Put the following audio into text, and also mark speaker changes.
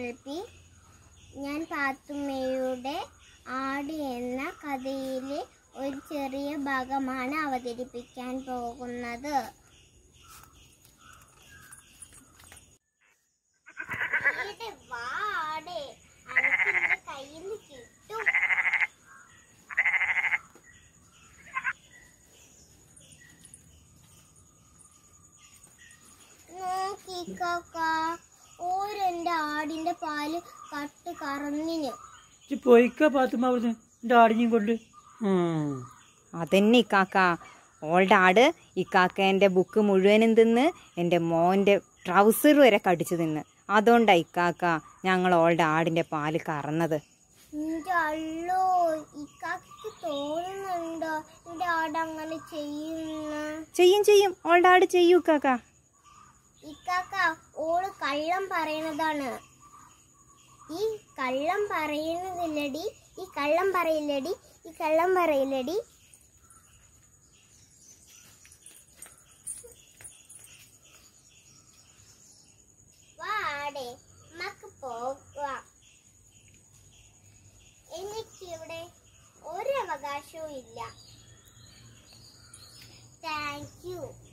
Speaker 1: L ഞാൻ പാത്തുമ്മയുടെ ആട് എന്ന കഥയിലെ ഒരു ചെറിയ ഭാഗമാണ് അവതരിപ്പിക്കാൻ പോകുന്നത് ഈടെ വാ ആടെ, അനക്ക് നിന്റെ കയ്യിന്ന് കിട്ടും നോക്കിക്കാക്ക ഓരെന്റെ ആടിന്റെ പാല് കട്ട് കറന്നിന്
Speaker 2: ഇജ്ജ് പോയിക്ക പാത്തുമ്മ അവിടുന്ന് എൻ്റെ ആടിനെയും കൊണ്ട് ഉം.
Speaker 3: അതന്നെ ഇക്കാക്ക ഓളുടെ ആട് ഇക്കാക്കേൻ്റെ ബുക്ക് മുഴുവനും തിന്ന് എൻ്റെ മോൻ്റെ ട്രൗസർ വരെ കടിച്ചു തിന്ന് അതുകൊണ്ടാ ഇക്കാക്ക ഞങ്ങൾ ഓളുടെ ആടിൻ്റെ പാല് കറന്നത്
Speaker 1: എന്റെ അള്ളോ ഇക്കാക്ക് തോന്നുന്നുണ്ടോ എന്റെ ആട് അങ്ങനെ ചെയ്യുന്ന
Speaker 3: ചെയ്യും ചെയ്യും ഓളുടെ ആട് ചെയ്യൂ ഇക്കാക്ക
Speaker 1: ഇക്കാക്ക ഓള് കള്ളം പറയണതാണ് ഈ കള്ളം പറയുന്നതില്ലടി ഈ കള്ളം പറയില്ലടി ഈ കള്ളം പറയില്ലടി വാടേ നമുക്ക് പോവാം എനിക്കിവിടെ ഒരു അവകാശവും ഇല്ല താങ്ക് യു